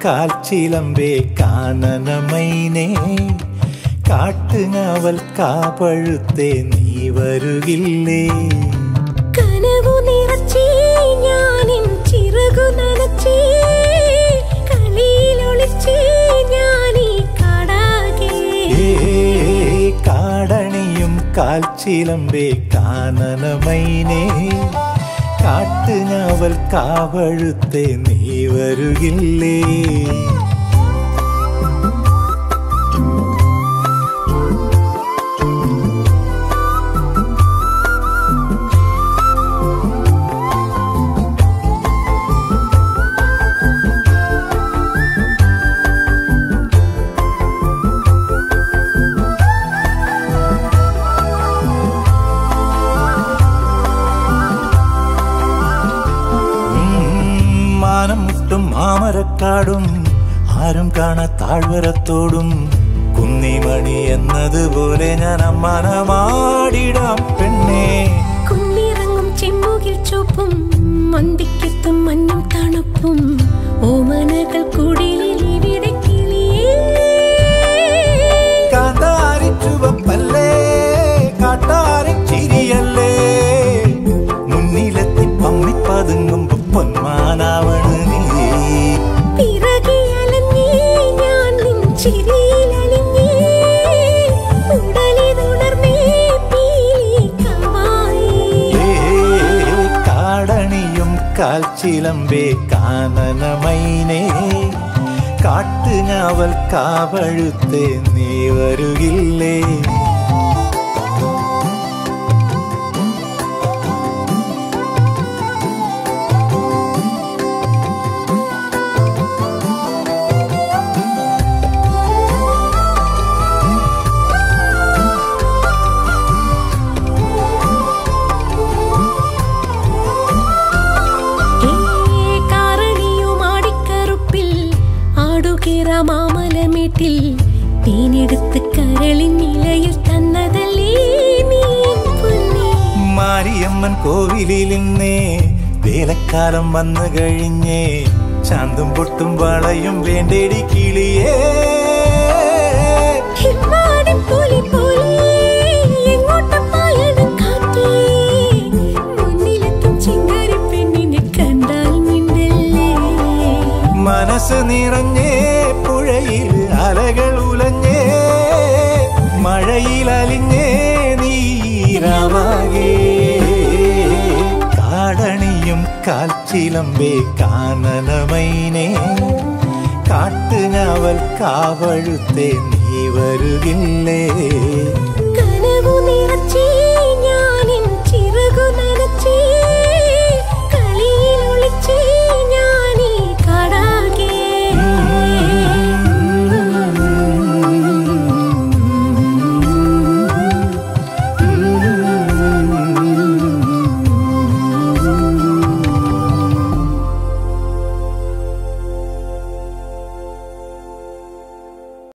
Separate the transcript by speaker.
Speaker 1: കാൽച്ചിലമ്പേ കാനനമൈനേ കാട്ടുങ്ങാവൽ കാപ്പഴുത്തേ നീ വരുകില്ലേ
Speaker 2: കനവു നിറച്ചേ ഞാനിൻ ചിറകു നനച്ചേ കളിയിലൊളിച്ചേ ഞാനീ കാടാകെ
Speaker 1: ഏ കാടണിയും കാൽച്ചിലമ്പേ കാനനമൈനേ കാട്ടുങ്ങാവൽ കാവഴുത്തേ നീ വരുകില്ലേ ഉം, മാനം മുട്ടും മാമരക്കാടും ആരും കാണാ താഴ്വരത്തോടും കുന്നിമണി എന്നതുപോലെ ഞാൻ അമ്മാനമാടിടാം പെണ്ണേ
Speaker 2: കുന്നിറങ്ങും ചെമ്മുകിൽ ചുവപ്പും മന്തിക്കെത്തും മഞ്ഞും തണുപ്പും ഓമനകൾ കുടിലിൽ ഇവിടെ കിളിയേ
Speaker 1: കാന്താരി ചുവപ്പല്ലേ കാട്ടാരി ചിരിയല്ലേ മുന്നിലെത്തി പമ്മി പതുങ്ങുമ്പോ പൊന്മാനാവണ് നീ
Speaker 2: പിറകെ അലഞ്ഞേ ഞാൻ നിൻ ചിരിയിലലിഞ്ഞേ ഉടലിതുണർന്നേ പീലി കവായി
Speaker 1: ഏ, കാടണിയും കാൽച്ചിലമ്പേ കാനനമൈനേ കാട്ടുഞാവൽ കാവഴുത്തേ നീ വരുകില്ലേ
Speaker 2: ഏ കാരണിയുമാടിക്കറുപ്പിൽ ആടുകിറ മാമലമേട്ടിൽ തേനെടുത്ത് കരളിൻ നിലയിൽ തന്നതല്ലേ നീ പൊന്നേ
Speaker 1: മാരിയമ്മൻ കോവിലിൽ നിന്നേ വേലക്കാലം വന്നു കഴിഞ്ഞേ ചാന്തും പൊട്ടും വളയും വേണ്ടേടി കിളിയേ
Speaker 2: ഹിമ്മാടിപ്പുലി പോലെ എങ്ങോട്ടപ്പായാണ് കാറ്റേ? മുന്നിലെത്തും ചിങ്കാരിപ്പെണ്ണിനെ കണ്ടാൽ മിണ്ടല്ലേ?
Speaker 1: മനസ്സ് നിറഞ്ഞേ പുഴയിൽ അലകൾ ഉലഞ്ഞേ മഴയിൽ അലിഞ്ഞേ നീരാവാകേ കാടണിയും കാൽച്ചിലമ്പേ കാനനമൈനേ കാട്ടുഞാവൽ കാവഴുത്തേ നീ വരുകില്ലേ